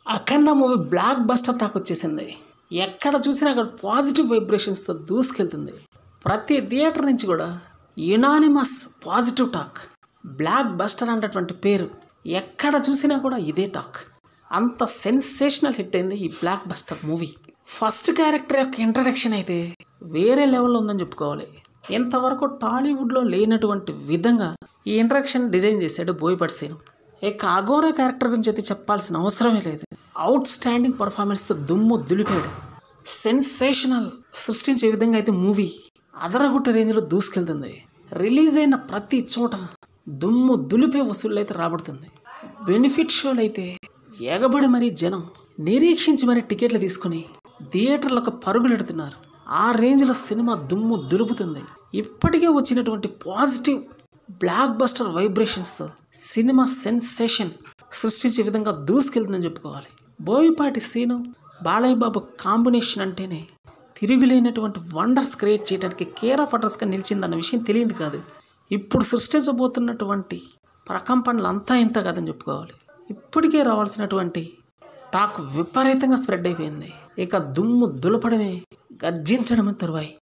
అఖండ movie blockbuster talk వచ్చేసింది ఎక్కడ చూసినా అక్కడ పాజిటివ్ వైబ్రేషన్స్తో దూసుకెళ్తుంది ప్రతి థియేటర్ నుంచి కూడా unanimous positive talk blockbuster అన్నటువంటి పేరు ఎక్కడ చూసినా కూడా ఇదే టాక్ అంత సెన్సేషనల్ హిట్ అయింది ఈ blockbuster movie first character యొక్క ఇంట్రడక్షన్ అయితే వేరే లెవెల్లో ఉందని చెప్పుకోవాలి ఇంతవరకు టాలీవుడ్లో లేనటువంటి విధంగా ఈ ఇంట్రడక్షన్ డిజైన్ చేశాడు బోయపడి సీను ఇక అఘోరా క్యారెక్టర్ గురించి అయితే చెప్పాల్సిన అవసరమే లేదు అవుట్ స్టాండింగ్ పర్ఫార్మెన్స్తో దుమ్ము దులిపాడు సెన్సేషనల్ సృష్టించే విధంగా అయితే మూవీ అదరగొట్టే రేంజ్లో దూసుకెళ్తుంది రిలీజ్ అయిన ప్రతి చోట దుమ్ము దులిపే వసూళ్ళు అయితే రాబడుతుంది బెనిఫిట్ షోలు అయితే ఎగబడి మరీ జనం నిరీక్షించి మరీ టికెట్లు తీసుకుని థియేటర్లకు పరుగులెడుతున్నారు ఆ రేంజ్లో సినిమా దుమ్ము దులుపుతుంది ఇప్పటికే వచ్చినటువంటి పాజిటివ్ బ్లాక్ బస్టర్ వైబ్రేషన్స్తో సినిమా సెన్సేషన్ సృష్టించే విధంగా దూసుకెళ్తుందని చెప్పుకోవాలి బోయపాటి సీను బాలయ్య బాబు కాంబినేషన్ అంటేనే తిరుగులేనటువంటి వండర్స్ క్రియేట్ చేయడానికి కేర్ ఆఫ్ అడ్రస్గా నిలిచిందన్న విషయం తెలియదు కాదు ఇప్పుడు సృష్టించబోతున్నటువంటి ప్రకంపనలు అంతా ఇంత కాదని చెప్పుకోవాలి ఇప్పటికే రావాల్సినటువంటి టాక్ విపరీతంగా స్ప్రెడ్ అయిపోయింది ఇక దుమ్ము దులపడమే గర్జించడమే తరువాయి